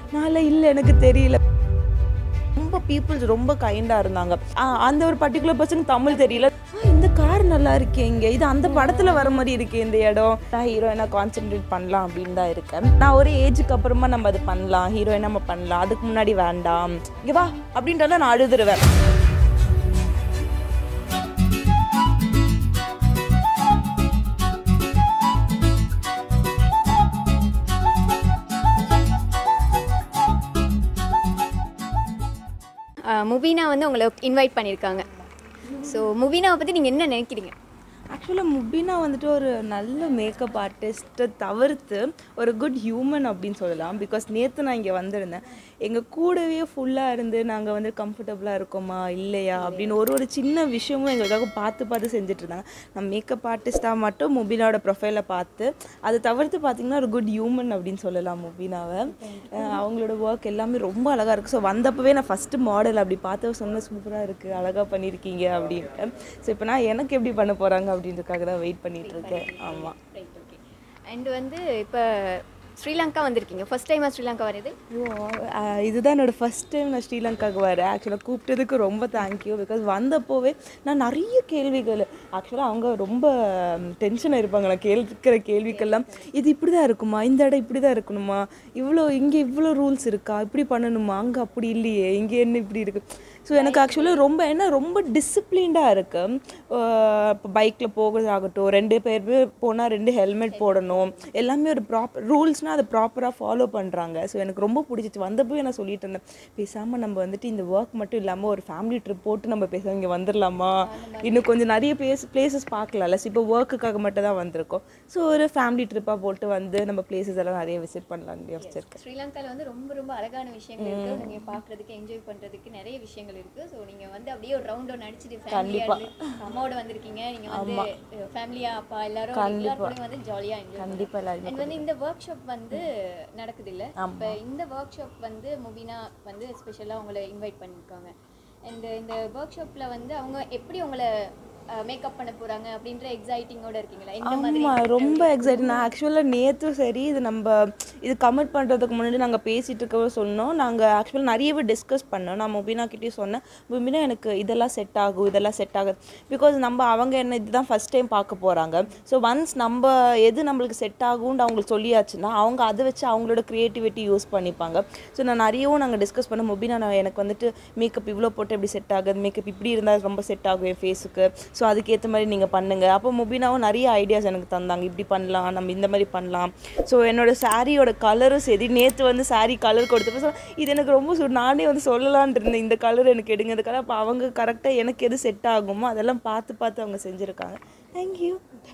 நான் இல்லை எனக்கு தெரியல ரொம்ப பீப்புள்ஸ் ரொம்ப கைண்டாக இருந்தாங்க ஆ, அந்த ஒரு பர்டிகுலர் பர்சன் தமிழ் தெரியல ஆ, இந்த கார் நல்லா இருக்கே இங்கே இது அந்த படத்தில் வர மாதிரி இருக்கே இந்த இடம் நான் ஹீரோயினா கான்சென்ட்ரேட் பண்ணலாம் அப்படின்னு தான் இருக்கேன் நான் ஒரு ஏஜுக்கு அப்புறமா நம்ம அது பண்ணலாம் ஹீரோயின் நம்ம பண்ணலாம் அதுக்கு முன்னாடி வேண்டாம் இங்கே வா அப்படின்றத நான் அழுதுருவேன் முபீனா வந்து உங்களை இன்வைட் பண்ணியிருக்காங்க ஸோ முபீனாவை பற்றி நீங்கள் என்ன நினைக்கிறீங்க ஆக்சுவலாக முபினா வந்துட்டு ஒரு நல்ல மேக்கப் ஆர்டிஸ்ட்டை தவிர்த்து ஒரு குட் ஹியூமன் அப்படின்னு சொல்லலாம் பிகாஸ் நேற்று நான் இங்கே வந்திருந்தேன் எங்கள் கூடவே ஃபுல்லாக இருந்து நாங்கள் வந்து கம்ஃபர்டபுளாக இருக்கோமா இல்லையா அப்படின்னு ஒரு ஒரு சின்ன விஷயமும் எங்களுக்காக பார்த்து பார்த்து செஞ்சுட்டு இருந்தாங்க நான் மேக்கப் ஆர்டிஸ்ட்டாக மட்டும் முபினாவோட ப்ரொஃபைலை பார்த்து அதை தவிர்த்து பார்த்தீங்கன்னா ஒரு குட் ஹியூமன் அப்படின்னு சொல்லலாம் முபினாவை அஹ் அவங்களோட ஒர்க் எல்லாமே ரொம்ப அழகாக இருக்குது ஸோ வந்தப்பவே நான் ஃபஸ்ட்டு மாடல் அப்படி பார்த்து சொன்ன சூப்பராக இருக்குது அழகாக பண்ணியிருக்கீங்க அப்படின்ட்டு ஸோ இப்போ நான் எனக்கு எப்படி பண்ண போகிறாங்க அப்படின்றதுக்காக தான் வெயிட் பண்ணிட்டு இருக்கேன் ஆமாம் ரைட் ஓகே அண்ட் வந்து இப்போ ஸ்ரீலங்கா வந்திருக்கீங்க ஃபர்ஸ்ட் டைமாக ஸ்ரீலங்கா வருது ஐயோ அஹ் இதுதான் என்னோட ஃபஸ்ட் டைம் நான் ஸ்ரீலங்காவுக்கு வரேன் ஆக்சுவலாக கூப்பிட்டதுக்கு ரொம்ப தேங்க்யூ பிகாஸ் வந்தப்போவே நான் நிறைய கேள்விகள் ஆக்சுவலாக அவங்க ரொம்ப டென்ஷனாக இருப்பாங்க நான் கேட்குற கேள்விக்கெல்லாம் இது இப்படி தான் இருக்குமா இந்த இடம் இப்படி தான் இருக்கணுமா இவ்வளோ இங்கே இவ்வளோ ரூல்ஸ் இருக்கா இப்படி பண்ணணுமா அங்கே அப்படி இல்லையே இங்கே என்ன இப்படி இருக்குது ஸோ எனக்கு ஆக்சுவலாக ரொம்ப என்ன ரொம்ப டிசிப்ளின்டாக இருக்கு இப்போ பைக்கில் போகிறதாகட்டும் ரெண்டு பேர் போனால் ரெண்டு ஹெல்மெட் போடணும் எல்லாமே ஒரு ப்ராப்பர் ரூல்ஸ்னால் அதை ப்ராப்பராக ஃபாலோ பண்ணுறாங்க ஸோ எனக்கு ரொம்ப பிடிச்சிச்சு வந்தப்போ நான் சொல்லிட்டு இருந்தேன் பேசாமல் நம்ம வந்துட்டு இந்த ஒர்க் மட்டும் இல்லாமல் ஒரு ஃபேமிலி ட்ரிப் போட்டு நம்ம பேசாம இங்கே வந்துடலாமா இன்னும் கொஞ்சம் நிறைய பிளேஸ் பிளேசஸ் பார்க்கலாம்ல இப்போ ஒர்க்குக்காக மட்டும் தான் வந்திருக்கோம் ஸோ ஒரு ஃபேமிலி ட்ரிப்பாக போட்டு வந்து நம்ம பிளேசஸ் எல்லாம் நிறைய விசிட் பண்ணலாம்னு யோசிச்சிருக்கேன் ஸ்ரீலங்காவில் வந்து ரொம்ப ரொம்ப அழகான விஷயங்கள் இருக்குது நீங்கள் பார்க்குறதுக்கு என்ஜாய் பண்ணுறதுக்கு நிறைய விஷயங்கள் இருக்குது ஸோ நீங்கள் வந்து அப்படியே ஒரு ரவுண்ட் ஒன்று அடிச்சுட்டு ஃபேமிலியாக அம்மாவோட வந்திருக்கீங்க நீங்கள் வந்து ஃபேமிலியா அப்பா எல்லாரும் எல்லாரும் கூடயும் வந்து ஜாலியாக என்ஜாய் கண்டிப்பாக எல்லாரும் அண்ட் வந்து இந்த ஒர்க் ஷாப் வந்து நடக்குது இல்ல இப்போ இந்த ஒர்க் ஷாப் வந்து முபினா வந்து ஸ்பெஷலாக உங்களை இன்வைட் பண்ணியிருக்காங்க அண்ட் இந்த ஒர்க் ஷாப்பில் வந்து அவங்க எப்படி உங்களை மேக்கப் பண்ண போறாங்க அப்படின்ற எக்ஸைட்டிங்கோட இருக்கீங்களா இந்த மாதிரி ஆமாம் ரொம்ப எக்ஸைட் நான் ஆக்சுவலாக நேற்றும் சரி இது நம்ம இது கமெண்ட் பண்ணுறதுக்கு முன்னாடி நாங்கள் பேசிகிட்டு இருக்கவே சொன்னோம் நாங்கள் ஆக்சுவலாக நிறையவே டிஸ்கஸ் பண்ணோம் நான் முபினா கிட்டேயும் சொன்னேன் முபினா எனக்கு இதெல்லாம் செட் ஆகும் இதெல்லாம் செட் ஆகுது பிகாஸ் நம்ம அவங்க என்ன இதுதான் ஃபஸ்ட் டைம் பார்க்க போகிறாங்க ஸோ ஒன்ஸ் நம்ம எது நம்மளுக்கு செட் ஆகும்னு அவங்களுக்கு சொல்லியாச்சுன்னா அவங்க அதை வச்சு அவங்களோட க்ரியேட்டிவிட்டி யூஸ் பண்ணிப்பாங்க ஸோ நான் நிறையவும் நாங்கள் டிஸ்கஸ் பண்ண முபினா நான் எனக்கு வந்துட்டு மேக்கப் இவ்வளோ போட்டு எப்படி செட் ஆகுது மேக்கப் இப்படி இருந்தால் ரொம்ப செட் ஆகும் என் ஃபேஸுக்கு ஸோ அதுக்கேற்ற மாதிரி நீங்கள் பண்ணுங்கள் அப்போ முபினாவும் நிறைய ஐடியாஸ் எனக்கு தந்தாங்க இப்படி பண்ணலாம் நம்ம இந்த மாதிரி பண்ணலாம் ஸோ என்னோட சாரியோட கலரும் சரி நேற்று வந்து saree கலர் கொடுத்தப்ப so இது எனக்கு ரொம்ப சு- நானே வந்து சொல்லலான்ட்டு இருந்தேன் இந்த கலர் எனக்கு எடுங்க இந்த கலர் அப்போ அவங்க கரெக்டாக எனக்கு எது செட் ஆகுமோ அதெல்லாம் பார்த்து பார்த்து அவங்க செஞ்சுருக்காங்க தேங்க்யூ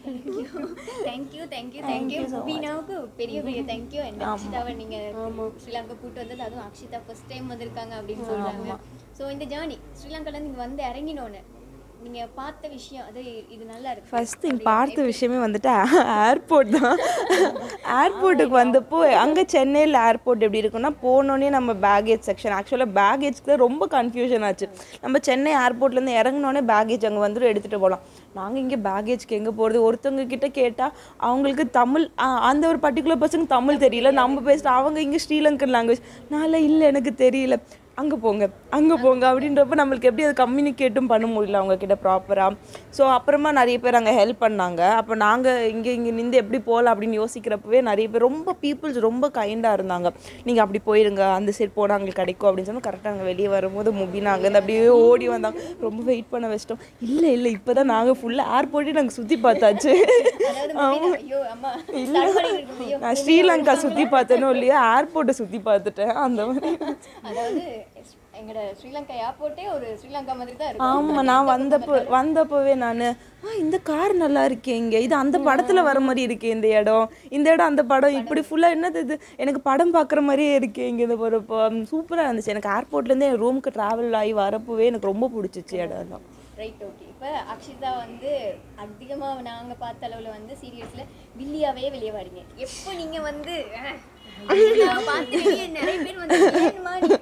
தேங்க்யூ தேங்க்யூ தேங்க்யூ முபினாவுக்கு பெரிய பெரிய தேங்க்யூ அண்ட் அக்ஷிதாவை நீங்க ஸ்ரீலங்கா கூட்டு வந்தது அதுவும் அக்ஷிதா ஃபர்ஸ்ட் டைம் வந்திருக்காங்க அப்படின்னு சொல்றாங்க ஸோ இந்த ஜேர்னி ஸ்ரீலங்கால நீங்க வந்து இறங்கினோன்னு நீங்க பார்த்த விஷயம் அது இது நல்லா இருக்கு ஃபஸ்ட்டு பார்த்த விஷயமே வந்துட்டு ஏர்போர்ட் தான் ஏர்போர்ட்டுக்கு வந்தப்போ அங்கே சென்னையில் ஏர்போர்ட் எப்படி இருக்குன்னா போனோடனே நம்ம பேகேஜ் செக்ஷன் ஆக்சுவலாக பேகேஜ்க்கு தான் ரொம்ப கன்ஃபியூஷன் ஆச்சு நம்ம சென்னை ஏர்போர்ட்லேருந்து இறங்கினோடனே பேகேஜ் அங்கே வந்துட்டு எடுத்துகிட்டு போகலாம் நாங்கள் இங்கே பேகேஜ்க்கு எங்கே போகிறது ஒருத்தவங்க கிட்ட கேட்டால் அவங்களுக்கு தமிழ் ஆ, அந்த ஒரு பர்டிகுலர் பர்சன் தமிழ் தெரியல நம்ம பேசுகிற அவங்க இங்கே ஸ்ரீலங்கன் லாங்குவேஜ் நான் இல்லை எனக்கு தெரியல அங்கே போங்க அங்கே போங்க அப்படின்றப்ப நம்மளுக்கு எப்படி அது கம்யூனிகேட்டும் பண்ண முடியல அவங்க கிட்ட ப்ராப்பராக ஸோ அப்புறமா நிறைய பேர் அங்கே ஹெல்ப் பண்ணாங்க அப்போ நாங்கள் இங்கே இங்கே நின்று எப்படி போகலாம் அப்படின்னு யோசிக்கிறப்பவே நிறைய பேர் ரொம்ப பீப்புள்ஸ் ரொம்ப கைண்டாக இருந்தாங்க நீங்கள் அப்படி போயிருங்க அந்த சைட் போனால் அங்களுக்கு கிடைக்கும் அப்படின்னு சொன்னால் கரெக்டாக நாங்கள் வெளியே வரும்போது முபினா அங்கேருந்து அப்படியே ஓடி வந்தாங்க ரொம்ப வெயிட் பண்ண வச்சிட்டோம் இல்லை இல்லை இப்போ தான் நாங்கள் ஃபுல்லாக ஏர்போர்ட்டே நாங்கள் சுற்றி பார்த்தாச்சு அதாவது முபினா, ஐயோ அம்மா start பண்ணிட்டு இருக்கோம். ஐயோ. நான் ஸ்ரீலங்கா சுற்றி பார்த்தேனோ இல்லையா ஏர்போர்ட்டை சுற்றி பார்த்துட்டேன் அந்த மாதிரி அதாவது எங்களோட ஸ்ரீலங்கா ஏர்போர்ட்டே ஒரு ஸ்ரீலங்கா மாதிரி தான் இருக்கும் ஆமாம் நான் வந்தப்போ வந்தப்போவே நான் ஆ இந்த கார் நல்லா இருக்கே இங்கே இது அந்த படத்தில் வர மாதிரி இருக்கே இந்த இடம் இந்த இடம் அந்த படம் இப்படி ஃபுல்லாக என்னது இது எனக்கு படம் பார்க்குற மாதிரியே இருக்கே இங்கே இந்த ஒரு சூப்பராக இருந்துச்சு எனக்கு ஏர்போர்ட்லேருந்து என் ரூமுக்கு ட்ராவல் ஆகி வரப்போவே எனக்கு ரொம்ப பிடிச்சிச்சு இடம் எல்லாம் ரைட் ஓகே இப்போ அக்ஷிதா வந்து அதிகமாக நாங்கள் பார்த்த அளவில் வந்து சீரியல்ஸில் வில்லியாவே வெளியே வரீங்க எப்போ நீங்கள் வந்து அஹ், நான் பார்த்து வெளியே நிறைய பேர் வந்து ஏன்மா நீ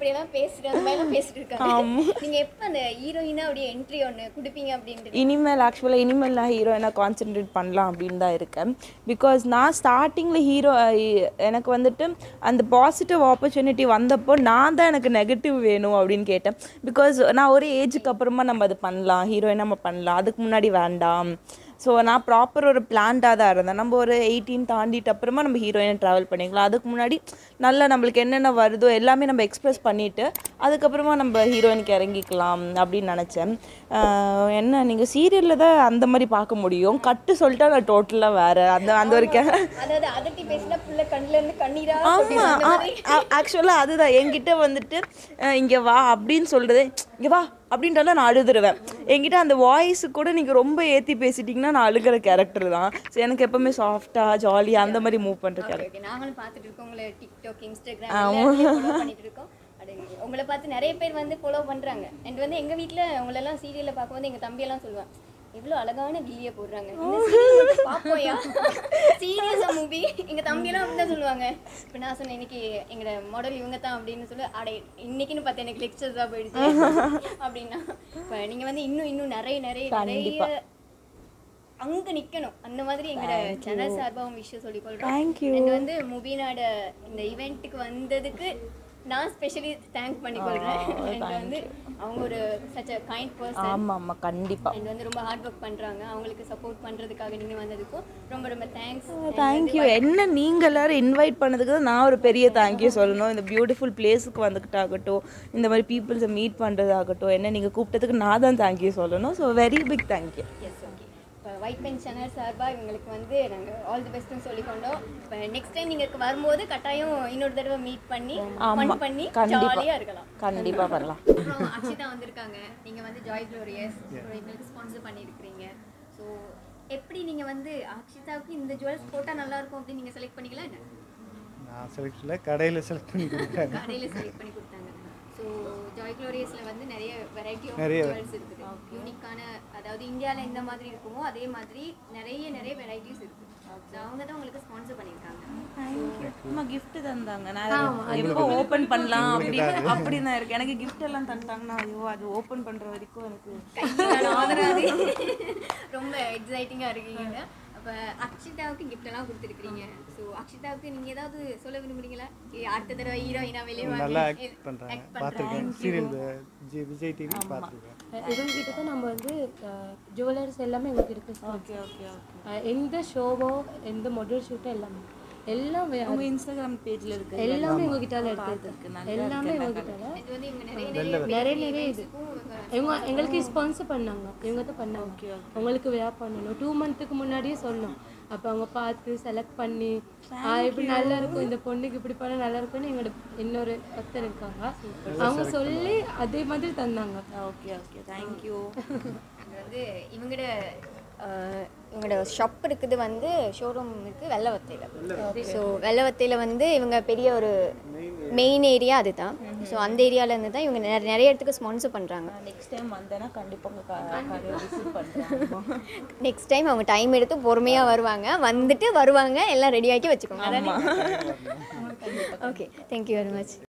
இப்படியெல்லாம் பேசுறேன் அந்த மாதிரிலாம் பேசிட்டு இருக்காங்க நீங்க எப்ப அந்த ஹீரோயினா அப்படியே என்ட்ரி ஒன்று கொடுப்பீங்க அப்படின்ட்டு இனிமேல் ஆக்சுவலாக இனிமேல் நான் ஹீரோயினாக கான்சென்ட்ரேட் பண்ணலாம் அப்படின்னு தான் இருக்கேன் பிகாஸ் நான் ஸ்டார்டிங்கில் ஹீரோ எனக்கு வந்துட்டு அந்த பாசிட்டிவ் ஆப்பர்ச்சுனிட்டி வந்தப்போ நான் தான் எனக்கு நெகட்டிவ் வேணும் அப்படின்னு கேட்டேன் பிகாஸ் நான் ஒரு ஏஜுக்கு அப்புறமா நம்ம அது பண்ணலாம் ஹீரோயின் நம்ம பண்ணலாம் அதுக்கு முன்னாடி வேண்டாம் ஸோ நான் ப்ராப்பர் ஒரு பிளான்டாக தான் இருந்தேன் நம்ம ஒரு எயிட்டீன் தாண்டிட்டு அப்புறமா நம்ம ஹீரோயினை ட்ராவல் பண்ணிக்கலாம் அதுக்கு முன்னாடி நல்லா நம்மளுக்கு என்னென்ன வருதோ எல்லாமே நம்ம எக்ஸ்ப்ரெஸ் பண்ணிவிட்டு அதுக்கப்புறமா நம்ம ஹீரோயினுக்கு இறங்கிக்கலாம் அப்படின்னு நினச்சேன் ஆஹ் என்ன நீங்கள் சீரியலில் தான் அந்த மாதிரி பார்க்க முடியும் கட்டு சொல்லிட்டா நான் டோட்டலாக வேறு அந்த அந்த ஒரு கே அதாவது அதட்டி பேசினா புள்ள கண்ணுல இருந்து கண்ணீரா ஆமாம் ஆக்சுவலாக அதுதான் என்கிட்ட வந்துட்டு அஹ் இங்க வா அப்படின்னு சொல்றது இங்க வா அப்படின்றாலும் நான் அழுதுருவேன் என்கிட்ட அந்த வாய்ஸ் கூட நீங்கள் ரொம்ப ஏற்றி பேசிட்டீங்கன்னா நான் அழுகிற கேரக்டர் தான் ஸோ எனக்கு எப்பவுமே சாஃப்டாக ஜாலியாக அந்த மாதிரி மூவ் பண்ணுற கேரக்டர் ஓகே நாங்களும் பார்த்துட்டு இருக்கோம் உங்களை டிக்டாக் இன்ஸ்டாகிராம் எல்லாத்தையும் பண்ணிட்டு இருக்கோம் அது உங்களை பார்த்து நிறைய பேர் வந்து ஃபாலோ பண்றாங்க அண்ட் வந்து எங்க வீட்ல உங்களெல்லாம் சீரியல்ல பார்க்கும்போது எங்க தம்பியெல்லாம் சொல்லுவான் இவ்வளோ அழகான கில்லிய போடுறாங்க இந்த serial மட்டும் பார்ப்போயா சீரியஸா மூவி எங்க தம்பியெல்லாம் அப்படிதான் சொல்லுவாங்க இப்போ நான் சொன்னேன் இன்னைக்கு எங்களோட மாடல் இவங்க தான் அப்படின்னு சொல்லி அடே இன்னைக்குன்னு பார்த்து எனக்கு லெக்சர்ஸ் தான் போயிடுச்சு அப்படின்னா இப்போ நீங்க வந்து இன்னும் இன்னும் நிறைய நிறைய நிறைய அங்க நிக்கணும் அந்த மாதிரி எங்களோட சேனல் சார்பாகவும் விஷயம் சொல்லிக் கொள்றோம் Thank you. அண்ட் வந்து மூவினாட இந்த ஈவெண்ட்டுக்கு வந்ததுக்கு நான் ஸ்பெஷலி தேங்க் பண்ணிக்கொள்றேன் அண்ட் வந்து அவங்க ஒரு சச் அ கைண்ட் பர்சன் ஆமாம் ஆமாம் கண்டிப்பாக அண்ட் வந்து ரொம்ப ஹார்ட் ஒர்க் பண்றாங்க அவங்களுக்கு சப்போர்ட் பண்றதுக்காக நீங்க வந்ததுக்கும் ரொம்ப ரொம்ப தேங்க்ஸ் தேங்க்யூ என்ன நீங்கள் எல்லாரும் இன்வைட் பண்ணதுக்கு தான் நான் ஒரு பெரிய தேங்க்யூ சொல்லணும் இந்த பியூட்டிஃபுல் பிளேஸுக்கு வந்துக்கிட்டாகட்டும் இந்த மாதிரி பீப்புள்ஸை மீட் பண்ணுறதாகட்டும் என்ன நீங்கள் கூப்பிட்டதுக்கு நான் தான் தேங்க்யூ சொல்லணும் so very big thank you yes okay இப்போ ஒயிட் பென் சேனல் சார்பாக இவங்களுக்கு வந்து நாங்கள் ஆல் தி பெஸ்ட்னு சொல்லிக்கொண்டோம் இப்போ நெக்ஸ்ட் டைம் நீங்கள் வரும்போது கட்டாயம் இன்னொரு தடவை மீட் பண்ணி ஃபன் பண்ணி ஜாலியாக இருக்கலாம் கண்டிப்பாக வரலாம் அப்புறம் அக்ஷிதா வந்திருக்காங்க நீங்க வந்து ஜாய் க்ளோரியஸ் எங்களுக்கு ஸ்பான்சர் பண்ணியிருக்கிறீங்க ஸோ எப்படி நீங்க வந்து அக்ஷிதாவுக்கு இந்த ஜுவல்ஸ் போட்டா நல்லா இருக்கும் அப்படின்னு நீங்க செலக்ட் பண்ணிக்கலாம் என்ன நான் செலக்ட் கடையில் செலக்ட் பண்ணி கொடுக்குறாங்க கடையில செலக்ட் பண்ணி கொடுத்தாங்க ஸோ ஜாய் க்ளோரியஸ்ல வந்து நிறைய வெரைட்டி ஆஃப் நிறைய. ஜுவல்ஸ் இருக்குது யூனிக்கான அதாவது இந்தியால எந்த மாதிரி இருக்குமோ அதே மாதிரி நிறைய நிறைய வெரைட்டிஸ் இருக்கு ஸோ அவங்க தான் உங்களுக்கு ஸ்பான்சர் பண்ணியிருக்காங்க அம்மா gift தந்தாங்க நான் எப்போ ஓப்பன் பண்ணலாம் அப்படின்னு அப்படி தான் இருக்கு எனக்கு gift எல்லாம் தந்தாங்கன்னா ஐயோ அது ஓப்பன் பண்ற வரைக்கும் எனக்கு கையால ஆதராது ரொம்ப எக்ஸைட்டிங்கா இருக்கீங்க அப்ப அக்ஷிதாவுக்கு gift எல்லாம் கொடுத்துருக்கீங்க ஸோ அக்ஷிதாவுக்கு நீங்க ஏதாவது சொல்ல விரும்புறீங்களா ஏ, அடுத்த தடவை ஹீரோயினா வெளியே நல்லா ஆக்ட் பண்ணுறாங்க பார்த்துருக்கேன் சீரியல் ஜி விஜய் டிவி பார்த்துருக்கேன் இவங்ககிட்ட தான் நம்ம வந்து ஜுவல்லர்ஸ் எல்லாமே எங்ககிட்ட இருக்கு ஓகே ஓகே ஓகே அஹ் எந்த ஷோவோ எந்த மொடல் ஷூட்டோ எல்லாமே எல்லாம் வே- உங்க இன்ஸ்டாகிராம் பேஜ்ல இருக்கு எல்லாமே எங்ககிட்ட எடுத்தது எல்லாமே எங்ககிட்ட இது வந்து இவங்க நிறைய நிறைய நிறைய நிறைய இது இவங்க எங்களுக்கு ஸ்பான்சர் பண்ணாங்க இவங்க தான் பண்ணாங்க உங்களுக்கு விழா பண்ணணும் டூ மந்த்துக்கு முன்னாடியே சொன்னோம் அப்போ அவங்க பார்த்து செலக்ட் பண்ணி ஆ இப்படி நல்லா இருக்கும் இந்த பொண்ணுக்கு இப்படி பண்ண நல்லா இருக்கும்னு எங்களோட இன்னொரு பக்தர் இருக்காங்க அவங்க சொல்லி அதே மாதிரி தந்தாங்க ஓகே ஓகே தேங்க்யூ இது வந்து இவங்களோட அஹ், இவங்களோட ஷாப் இருக்குது வந்து ஷோரூம் இருக்குது வெள்ளவத்தையில் ஸோ வெள்ளவத்தையில் வந்து இவங்க பெரிய ஒரு மெயின் ஏரியா அதுதான் ஸோ அந்த ஏரியால இருந்து தான் இவங்க நிறைய நிறைய இடத்துக்கு ஸ்பான்சர் பண்ணுறாங்க நெக்ஸ்ட் டைம் வந்தேன்னா கண்டிப்பா உங்க கடையை விசிட் பண்றேன் நெக்ஸ்ட் டைம் அவங்க டைம் எடுத்து பொறுமையாக வருவாங்க வந்துட்டு வருவாங்க எல்லாம் ரெடி ஆக்கி வச்சுக்கோங்க ஓகே தேங்க்யூ வெரி மச்